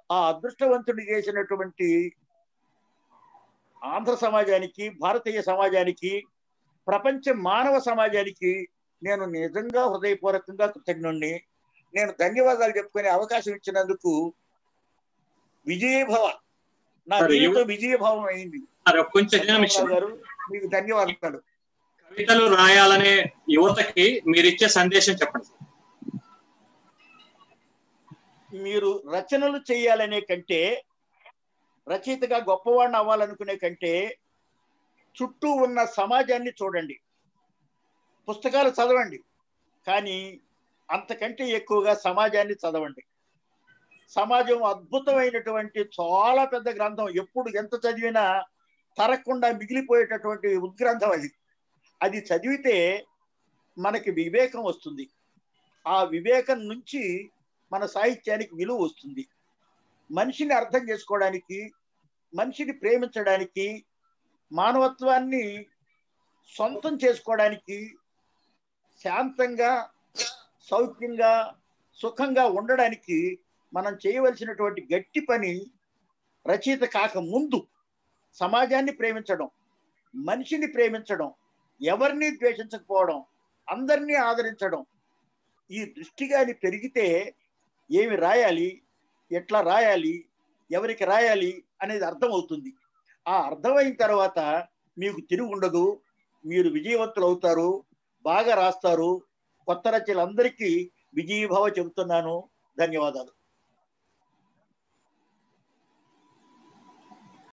ఆ అదృష్టవంతుడు చేసినటువంటి ఆంధ్ర సమాజానికి భారతీయ సమాజానికి ప్రపంచ మానవ సమాజానికి నేను నిజంగా హృదయపూర్వకంగా కృతజ్ఞుణ్ణి నేను ధన్యవాదాలు చెప్పుకునే అవకాశం ఇచ్చినందుకు విజయభవ నా సరే, జీవితం విజయభావం అయింది మరి కొంచెం నిమిషం చంద్రబాబు గారు మీకు ధన్యవాదాలు కవితలు రాయాలనే యువతకి మీరు ఇచ్చే సందేశం చెప్పండి మీరు రచనలు చేయాలనే కంటే రచయితగా గొప్పవాడిని అవ్వాలనుకునే కంటే చుట్టూ ఉన్న సమాజాన్ని చూడండి పుస్తకాలు చదవండి కానీ అంతకంటే ఎక్కువగా సమాజాన్ని చదవండి సమాజం అద్భుతమైనటువంటి చాలా పెద్ద గ్రంథం ఎప్పుడు ఎంత చదివినా తరగకుండా మిగిలిపోయేటటువంటి ఉద్గ్రంథం అది అది చదివితే మనకి వివేకం వస్తుంది ఆ వివేకం నుంచి మన సాహిత్యానికి విలువ వస్తుంది మనిషిని అర్థం చేసుకోవడానికి మనిషిని ప్రేమించడానికి మానవత్వాన్ని సొంతం చేసుకోవడానికి శాంతంగా సౌఖ్యంగా సుఖంగా ఉండడానికి మనం చేయవలసినటువంటి గట్టి పని రచయిత కాక ముందు సమాజాన్ని ప్రేమించడం మనిషిని ప్రేమించడం ఎవరిని ద్వేషించకపోవడం అందరినీ ఆదరించడం ఈ దృష్టి గాని పెరిగితే ఏమి రాయాలి ఎట్లా రాయాలి ఎవరికి రాయాలి అనేది అర్థమవుతుంది ఆ అర్థమైన తర్వాత మీకు తిరిగి ఉండదు మీరు విజయవంతులు అవుతారు బాగా రాస్తారు కొత్త రచనలందరికీ విజయభావ చెబుతున్నాను ధన్యవాదాలు